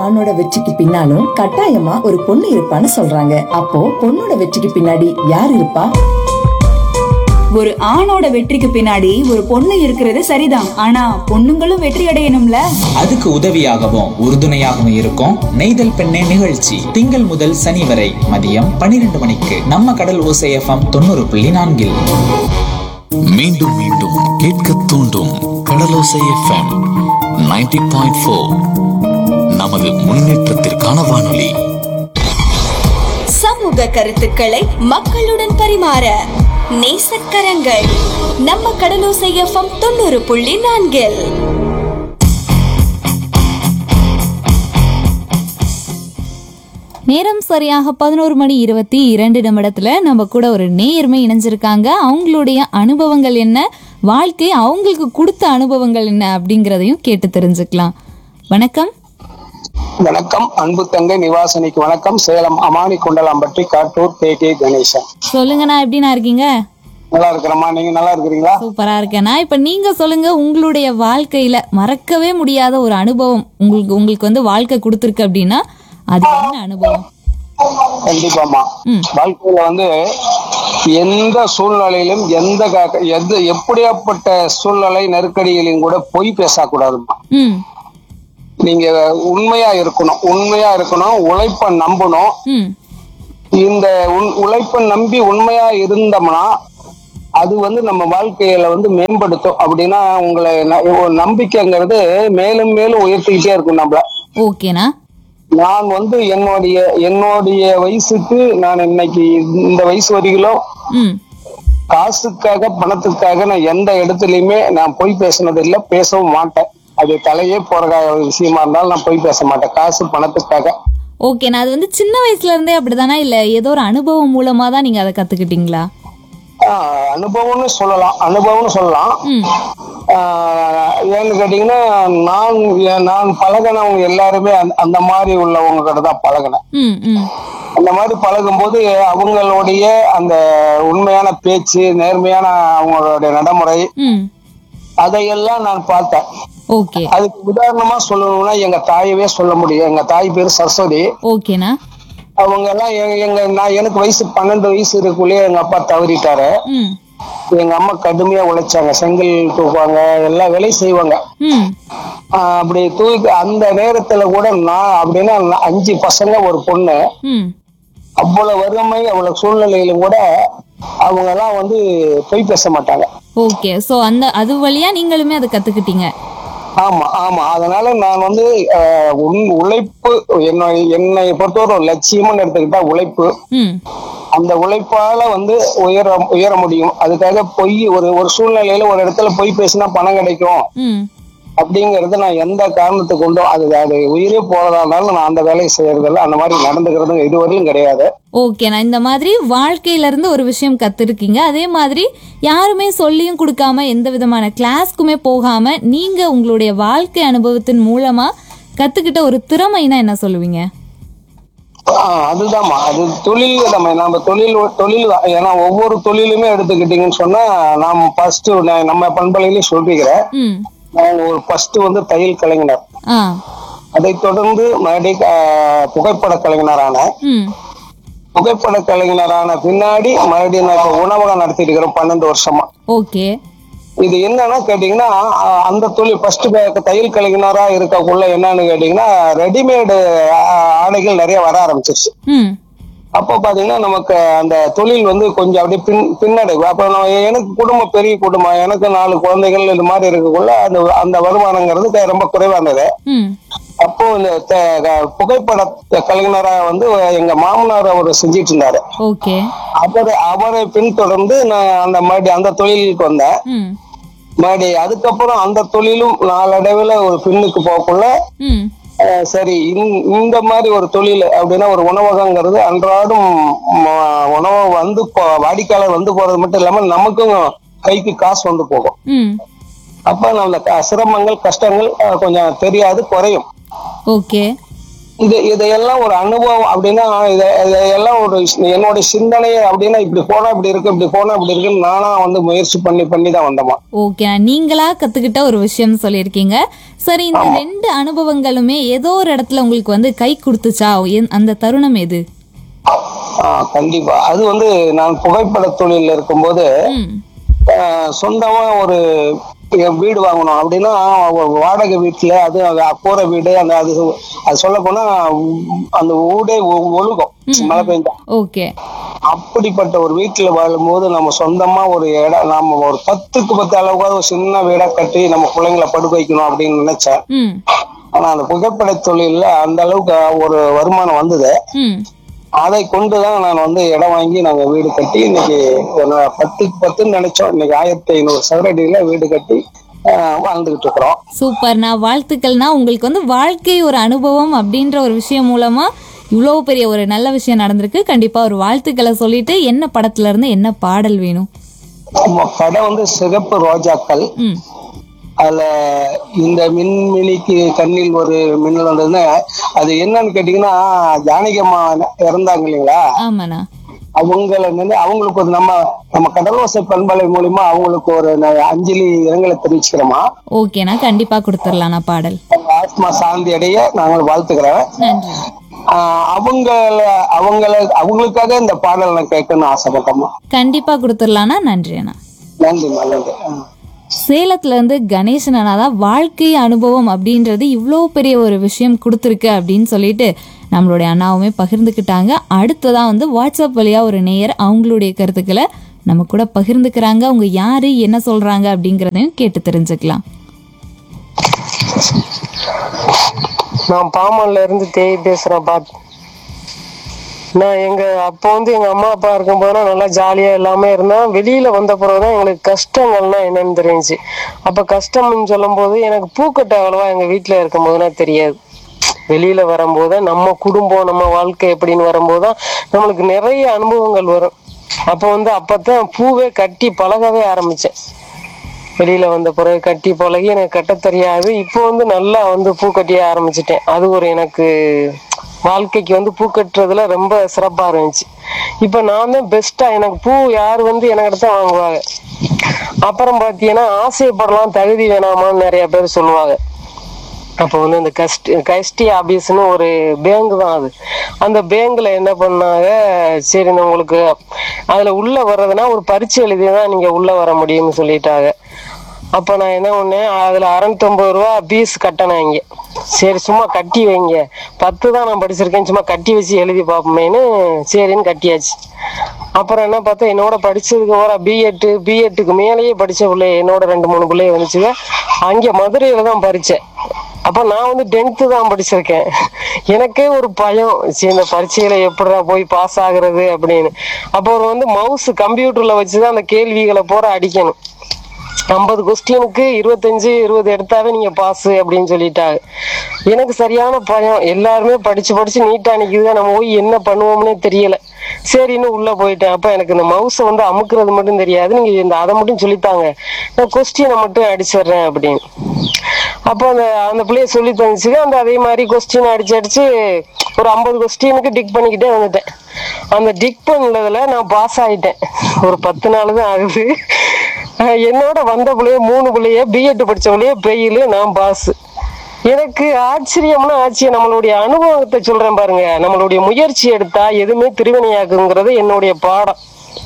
ஆணோட வெற்றிக்கு பின்னாலும் கட்டாயமா ஒரு பொண்ணு இருப்பான்னு சொல்றாங்க அப்போ பொண்ணோட வெற்றிக்கு பின்னாடி யார் இருப்பா ஒரு ஆணோட வெற்றிக்கு பின்னாடி ஒரு பொண்ணு இருக்கிறது சரிதான் ஆனா பொண்ணுங்களும் வெற்றி அடையணும்ல அதுக்கு உதவியாகவும் உறுதுணையாகவும் இருக்கும் நெய்தல் பெண்ணே நிகழ்ச்சி திங்கள் முதல் சனி வரை மதியம் பன்னிரண்டு மணிக்கு நம்ம கடல் ஓசை எஃப்எம் தொண்ணூறு புள்ளி நான்கில் மீண்டும் மீண்டும் கேட்க தூண்டும் கடலோசை எஃப்எம் 90.4 பாயிண்ட் ஃபோர் நமது முன்னேற்றத்திற்கான வானொலி சமூக கருத்துக்களை மக்களுடன் பரிமாற நேசக்கரங்கள் நம்ம கடலோசை எஃப்எம் தொண்ணூறு புள்ளி நான்கில் நேரம் சரியாக பதினோரு மணி இருபத்தி இரண்டு நிமிடத்துல நம்ம கூட ஒரு நேயர்மை இணைஞ்சிருக்காங்க அவங்களுடைய அனுபவங்கள் என்ன வாழ்க்கை அவங்களுக்கு கொடுத்த அனுபவங்கள் என்ன அப்படிங்கிறதையும் கேட்டு தெரிஞ்சுக்கலாம் வணக்கம் வணக்கம் அன்பு தங்கை நிவாசனிக்கு வணக்கம் சேலம் அமானி குண்டலாம்பட்டி காட்டூர் கே கே கணேசன் சொல்லுங்கண்ணா எப்படிண்ணா இருக்கீங்க நல்லா இருக்கிறம்மா நீங்க நல்லா இருக்கிறீங்களா சூப்பரா இருக்கேண்ணா இப்ப நீங்க சொல்லுங்க உங்களுடைய வாழ்க்கையில மறக்கவே முடியாத ஒரு அனுபவம் உங்களுக்கு உங்களுக்கு வந்து வாழ்க்கை கொடுத்துருக்கு அப்படின்னா அது என்ன அனுபவம் கண்டிப்பாமா ம். வாழ்க்கையில வந்து எந்த சூழ்நிலையிலும் எந்த க- எந்த எப்படியாப்பட்ட சூழ்நிலை நெருக்கடிகளையும் கூட பொய் பேசக்கூடாதுமா ம் நீங்க உண்மையா இருக்கணும் உண்மையா இருக்கணும் உழைப்ப நம்பணும் ம் இந்த உன்- உழைப்பை நம்பி உண்மையா இருந்தோம்னா அது வந்து நம்ம வாழ்க்கையில வந்து மேம்படுத்தும் அப்படின்னா உங்களை ந- ஒரு நம்பிக்கைங்கிறது மேலும் மேலும் உயர்த்திக்கிட்டே இருக்கும் நம்மள ஓகேண்ணா நான் வந்து என்னுடைய என்னுடைய வயசுக்கு நான் இன்னைக்கு இந்த வயசு வரையிலும் ம் காசுக்காக பணத்துக்காக நான் எந்த இடத்துலயுமே நான் பொய் பேசினது இல்லை பேசவும் மாட்டேன் அது தலையே போற கா- விஷயமா இருந்தாலும் நான் பொய் பேச மாட்டேன் காசு பணத்துக்காக ஓகேண்ணா அது வந்து சின்ன வயசுல இருந்தே அப்படிதானா இல்ல ஏதோ ஒரு அனுபவம் மூலமா தான் நீங்க அதை கத்துக்கிட்டீங்களா ஆஹ் அனுபவம்னு சொல்லலாம் அனுபவம்னு சொல்லலாம் ம் ஆஹ் ஏன்னு கேட்டீங்கன்னா நான் நான் பழகினவங்க எல்லாருமே அந்த- அந்த மாதிரி உள்ளவங்க கிட்ட தான் பழகினேன் ம் ம் அந்த மாதிரி பழகும்போது அவங்களுடைய அந்த உண்மையான பேச்சு நேர்மையான அவங்களுடைய நடைமுறை ம் அதையெல்லாம் நான் பார்த்தேன் ஓகே அதுக்கு உதாரணமா சொல்லணும்னா எங்க தாயவே சொல்ல முடியும் எங்க தாய் பேரு சரஸ்வதி ஓகேண்ணா அவங்க எல்லாம் எங்க- எங்க நான் எனக்கு வயசு பன்னெண்டு வயசு இருக்குள்ளே எங்க அப்பா தவறிட்டாரு ம் எங்க அம்மா கடுமையா உழைச்சாங்க செங்கல் தூக்குவாங்க எல்லா வேலையும் செய்வாங்க ம் ஆஹ் அப்படி தூக்கி அந்த நேரத்துல கூட நான் அப்படின்னா நான் அஞ்சு பசங்க ஒரு பொண்ணு ம் அவ்வளவு வறுமை அவ்வளவு சூழ்நிலையிலும் கூட அவங்க எல்லாம் வந்து பொய் பேச மாட்டாங்க ஓகே ஸோ அந்த அது வழியா நீங்களுமே அதை கத்துக்கிட்டீங்க ஆமா ஆமா அதனால நான் வந்து ஆஹ், உன்- உழைப்பு என்னை என்னை பொறுத்தவரை ஒரு லட்சியம்னு எடுத்துக்கிட்டா உழைப்பு ம் அந்த உழைப்பால வந்து உயர உயர முடியும் அதுக்காக பொய் ஒரு ஒரு சூழ்நிலையில ஒரு இடத்துல பொய் பேசினா பணம் கிடைக்கும் ம் அப்படிங்கறது நான் எந்த காரணத்துக்கு கொண்டோ அது அது உயிரே போறதா இருந்தாலும் நான் அந்த வேலையை செய்யறதில்ல அந்த மாதிரி நடந்துக்கிறது இதுவரையும் கிடையாது ஓகேண்ணா இந்த மாதிரி வாழ்க்கையில இருந்து ஒரு விஷயம் கத்துருக்கீங்க அதே மாதிரி யாருமே சொல்லியும் கொடுக்காம எந்த விதமான கிளாஸ்க்குமே போகாம நீங்க உங்களுடைய வாழ்க்கை அனுபவத்தின் மூலமா கத்துக்கிட்ட ஒரு திறமைனா என்ன சொல்லுவீங்க ஆஹ் அதுதாம்மா அது தொழில் நம்ம நம்ம தொழில் தொழில் தான். ஏன்னா ஒவ்வொரு தொழிலுமே எடுத்துக்கிட்டீங்கன்னு சொன்னா நாம் ஃபர்ஸ்ட் நம்ம பண்பலையிலேயே சொல்லிக்கிறேன் ம் நான் ஒரு ஃபர்ஸ்ட் வந்து தையல் கலைஞர் ஆ அதை தொடர்ந்து மறுபடியும் ஆஹ், புகைப்பட கலைஞரான ம் புகைப்பட கலைஞரான பின்னாடி மறுபடியும் நான் இப்ப உணவகம் நடத்திட்டு இருக்கிறேன் பன்னெண்டு வருஷமா ஓகே இது என்னன்னா கேட்டீங்கன்னா ஆஹ், அந்த தொழில் ஃபர்ஸ்ட் தையல் கலைஞரா இருக்கக்குள்ள என்னன்னு கேட்டீங்கன்னா ரெடிமேடு ஆடைகள் நிறைய வர ஆரம்பிச்சிருச்சு ம் அப்போ பாத்தீங்கன்னா நமக்கு அந்த தொழில் வந்து கொஞ்சம் அப்படியே பின் பின்னடைவு அப்ப நான் எனக்கு குடும்பம் பெரிய குடும்பம் எனக்கு நாலு குழந்தைகள் இது மாதிரி இருக்கக்குள்ள அந்த அந்த வருமானங்கிறது க- ரொம்ப குறைவா இருந்தது ம் அப்போ இந்த த- க- புகைப்பட கலைஞரா வந்து எங்க மாமனார் அவர் செஞ்சிட்டு இருந்தாரு ஓகே அவரை அவரை பின்தொடர்ந்து நான் அந்த மாதிரி அந்த தொழிலுக்கு வந்தேன் ம் மறுபடி அதுக்கப்புறம் அந்த தொழிலும் நாளடைவில் ஒரு பின்னுக்கு போகக்குள்ள ம் அஹ், சரி இந்த- இந்த மாதிரி ஒரு தொழில் அப்படின்னா ஒரு உணவகங்கிறது அன்றாடம் ம- உணவு வந்து போ- வாடிக்கையாளர் வந்து போறது மட்டும் இல்லாம நமக்கும் கைக்கு காசு வந்து போகும் ம் அப்ப அந்த க- சிரமங்கள் கஷ்டங்கள் அஹ், கொஞ்சம் தெரியாது குறையும் ஓகே இது இதையெல்லாம் ஒரு அனுபவம் அப்படின்னா இதை இதையெல்லாம் ஒரு ஸ்- என்னோட சிந்தனை அப்படின்னா இப்படி போனா இப்படி இருக்கு இப்படி போனா இப்படி இருக்குன்னு நானா வந்து முயற்சி பண்ணி பண்ணி தான் வந்தோமா ஓகே நீங்களா கத்துக்கிட்ட ஒரு விஷயம் சொல்லியிருக்கீங்க சரி இந்த ரெண்டு அனுபவங்களுமே ஏதோ ஒரு இடத்துல உங்களுக்கு வந்து கை கொடுத்துச்சா என்- அந்த தருணம் எது ஆஹ் கண்டிப்பா அது வந்து நான் புகைப்பட தொழில இருக்கும்போது ம் ஆஹ் சொந்தமா ஒரு வீடு வாங்கணும் அப்படின்னா ஒரு வாடகை வீட்டுல அது அது கூரை வீடு அந்த அது அது சொல்ல போனா அந்த ஊடே ஒ- ஒழுகும் மழை பெஞ்சா ஓகே அப்படிப்பட்ட ஒரு வீட்டுல வாழும்போது நம்ம சொந்தமா ஒரு இடம் நம்ம ஒரு பத்துக்கு பத்து அளவுக்காவது ஒரு சின்ன வீடா கட்டி நம்ம பிள்ளைங்களை படுக்க வைக்கணும் அப்படின்னு நினைச்சேன் ம் ஆனா அந்த புகைப்பட தொழில்ல அந்த அளவுக்கு ஒரு வருமானம் வந்தது ம் அதை கொண்டுதான் நான் வந்து இடம் வாங்கி நாங்க வீடு கட்டி இன்னைக்கு ஒரு பத்துக்கு பத்துன்னு நினைச்சோம் இன்னைக்கு ஆயிரத்தி ஐநூறு சதுரடியில வீடு கட்டி ஆஹ், வாழ்ந்துகிட்டு இருக்கிறோம் சூப்பர்ண்ணா வாழ்த்துக்கள்னா உங்களுக்கு வந்து வாழ்க்கை ஒரு அனுபவம் அப்படின்ற ஒரு விஷயம் மூலமா இவ்வளோ பெரிய ஒரு நல்ல விஷயம் நடந்திருக்கு கண்டிப்பா ஒரு வாழ்த்துக்களை சொல்லிட்டு என்ன படத்துல இருந்து என்ன பாடல் வேணும் நம்ம படம் வந்து சிகப்பு ரோஜாக்கள் ம் அதுல இந்த மின்மினிக்கு கண்ணில் ஒரு மின்னல் வந்ததுன்னா அது என்னன்னு கேட்டீங்கன்னா ஜானகியம்மா இறந்தாங்க இல்லைங்களா ஆமாண்ணா அவங்கள நினை அவங்களுக்கு ஒரு நம்ம நம்ம கடலோசை பண்பலை மூலியமா அவங்களுக்கு ஒரு ந- அஞ்சலி இரங்கலை தெரிவிச்சுக்கிறோமா ஓகேண்ணா கண்டிப்பா கொடுத்துடலாண்ணா பாடல் அவங்க ஆத்மா சாந்தி அடைய நாங்கள் வாழ்த்துக்கிறேன் நன்றி ஆஹ் அவங்கள அவங்கள அவங்களுக்காக இந்த பாடல் நான் கேட்கணும்னு ஆசைப்பட்டோமா கண்டிப்பா கொடுத்துடலாண்ணா நன்றி அண்ணா நன்றி நல்லது ஆஹ் சேலத்துல இருந்து கணேசன் அண்ணா தான் வாழ்க்கை அனுபவம் அப்படின்றது இவ்வளோ பெரிய ஒரு விஷயம் கொடுத்துருக்கு அப்படின்னு சொல்லிட்டு நம்மளுடைய அண்ணாவுமே பகிர்ந்துக்கிட்டாங்க அடுத்ததா வந்து வாட்ஸ்அப் வழியா ஒரு நேயர் அவங்களுடைய கருத்துக்களை நம்ம கூட பகிர்ந்துக்கிறாங்க அவங்க யாரு என்ன சொல்றாங்க அப்படிங்கிறதையும் கேட்டு தெரிஞ்சுக்கலாம் நான் பாமன்ல இருந்து தேய் பேசுறேன் பாத் நான் எங்க அப்போ வந்து எங்க அம்மா அப்பா இருக்கும்போது நல்லா ஜாலியா எல்லாமே இருந்தேன் வெளியில வந்த பிறகுதான் எங்களுக்கு கஷ்டங்கள்னா என்னன்னு தெரிஞ்சுச்சு அப்ப கஷ்டம்னு சொல்லும்போது எனக்கு பூக்கட்டை அவ்வளவா எங்க வீட்டுல இருக்கும்போதுனா தெரியாது வெளியில வரும்போது நம்ம குடும்பம் நம்ம வாழ்க்கை எப்படின்னு வரும்போதுதான் நம்மளுக்கு நிறைய அனுபவங்கள் வரும் அப்போ வந்து அப்பதான் பூவே கட்டி பழகவே ஆரம்பிச்சேன் வெளியில வந்த பிறகு கட்டி பழகி எனக்கு கட்ட தெரியாது இப்போ வந்து நல்லா வந்து பூ கட்டிய ஆரம்பிச்சிட்டேன் அது ஒரு எனக்கு வாழ்க்கைக்கு வந்து பூ கட்டுறதுல ரொம்ப சிறப்பா இருந்துச்சு இப்போ நான் தான் பெஸ்டா எனக்கு பூ யார் வந்து எனக்கு தான் வாங்குவாங்க அப்புறம் பாத்தீங்கன்னா ஆசைப்படலாம் தகுதி வேணாமான்னு நிறைய பேர் சொல்லுவாங்க அப்போ வந்து இந்த கஸ்ட் கஸ்டி ஆபீஸ்னு ஒரு பேங்க் தான் அது அந்த பேங்க்ல என்ன பண்ணாங்க சரி நான் உங்களுக்கு அதுல உள்ள வர்றதுன்னா ஒரு பரீட்சை எழுதி தான் நீங்க உள்ள வர முடியும்னு சொல்லிட்டாங்க அப்ப நான் என்ன பண்ணேன் அதுல அறுநூத்தொன்பது ரூபா பீஸ் கட்டினேன் இங்க சரி சும்மா கட்டி வைங்க பத்து தான் நான் படிச்சிருக்கேன் சும்மா கட்டி வச்சு எழுதி பார்ப்போமேன்னு சரின்னு கட்டியாச்சு அப்புறம் என்ன பார்த்தா என்னோட படிச்சதுக்கு வர பிஎட்டு பிஎட்டுக்கு மேலேயே படிச்ச பிள்ளை என்னோட ரெண்டு மூணு பிள்ளைய வந்துச்சுங்க அங்க மதுரையில தான் பரிச்சேன் அப்ப நான் வந்து டென்த்து தான் படிச்சிருக்கேன் எனக்கே ஒரு பயம் சரி இந்த பரீட்சையில எப்படிடா போய் பாஸ் ஆகுறது அப்படின்னு அப்போ ஒரு வந்து மவுஸ் கம்ப்யூட்டர்ல வச்சுதான் அந்த கேள்விகளை போற அடிக்கணும் ஐம்பது கொஸ்டினுக்கு இருபத்தஞ்சு இருபது எடுத்தாவே நீங்க பாஸ் அப்படின்னு சொல்லிட்டாங்க எனக்கு சரியான பயம் எல்லாருமே படிச்சு படிச்சு நீட்டா நிக்குது நம்ம போய் என்ன பண்ணுவோம்னே தெரியல சரின்னு உள்ள போயிட்டேன் அப்ப எனக்கு இந்த மவுஸை வந்து அமுக்குறது மட்டும் தெரியாது நீங்க இந்த அதை மட்டும் சொல்லித்தாங்க நான் கொஸ்டினை மட்டும் அடிச்சிடுறேன் அப்படின்னு அப்போ அந்த அந்த பிள்ளைய சொல்லி தந்துச்சுங்க அந்த அதே மாதிரி கொஸ்டின் அடிச்சு அடிச்சு ஒரு ஐம்பது கொஸ்டினுக்கு டிக் பண்ணிக்கிட்டே வந்துட்டேன் அந்த டிக் பண்ணதுல நான் பாஸ் ஆயிட்டேன் ஒரு பத்து நாள் தான் ஆகுது அஹ் என்னோட வந்த பிள்ளைய மூணு பிள்ளைய பிஎட் படிச்ச பிள்ளைய பெயில் நான் பாஸ் எனக்கு ஆச்சரியம்னா ஆச்சரியம் நம்மளுடைய அனுபவத்தை சொல்றேன் பாருங்க நம்மளுடைய முயற்சி எடுத்தா எதுவுமே திருவினையாக்குங்கிறது என்னுடைய பாடம்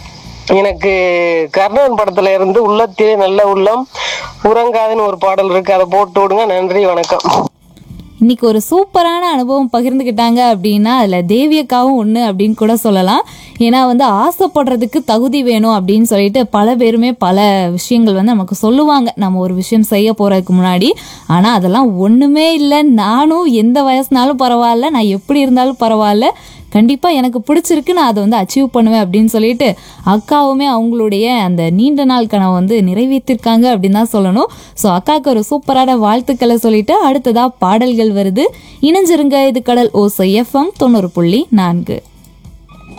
எனக்கு கர்ணன் படத்துல இருந்து உள்ளத்திலே நல்ல உள்ளம் உறங்காதுன்னு ஒரு பாடல் இருக்கு அதை போட்டு விடுங்க நன்றி வணக்கம் இன்னைக்கு ஒரு சூப்பரான அனுபவம் பகிர்ந்துக்கிட்டாங்க அப்படின்னா அதில் தேவியக்காவும் ஒன்று அப்படின்னு கூட சொல்லலாம் ஏன்னா வந்து ஆசைப்படுறதுக்கு தகுதி வேணும் அப்படின்னு சொல்லிட்டு பல பேருமே பல விஷயங்கள் வந்து நமக்கு சொல்லுவாங்க நம்ம ஒரு விஷயம் செய்ய போகிறதுக்கு முன்னாடி ஆனால் அதெல்லாம் ஒன்றுமே இல்லை நானும் எந்த வயசுனாலும் பரவாயில்ல நான் எப்படி இருந்தாலும் பரவாயில்ல கண்டிப்பாக எனக்கு பிடிச்சிருக்கு நான் அதை வந்து அச்சீவ் பண்ணுவேன் அப்படின்னு சொல்லிட்டு அக்காவுமே அவங்களுடைய அந்த நீண்ட நாள் கனவை வந்து நிறைவேற்றிருக்காங்க அப்படின்னு தான் சொல்லணும் ஸோ அக்காவுக்கு ஒரு சூப்பரான வாழ்த்துக்களை சொல்லிட்டு அடுத்ததா பாடல்கள் வருது இணைஞ்சிருங்க இது கடல் ஓசை எஃப்எம் தொண்ணூறு புள்ளி நான்கு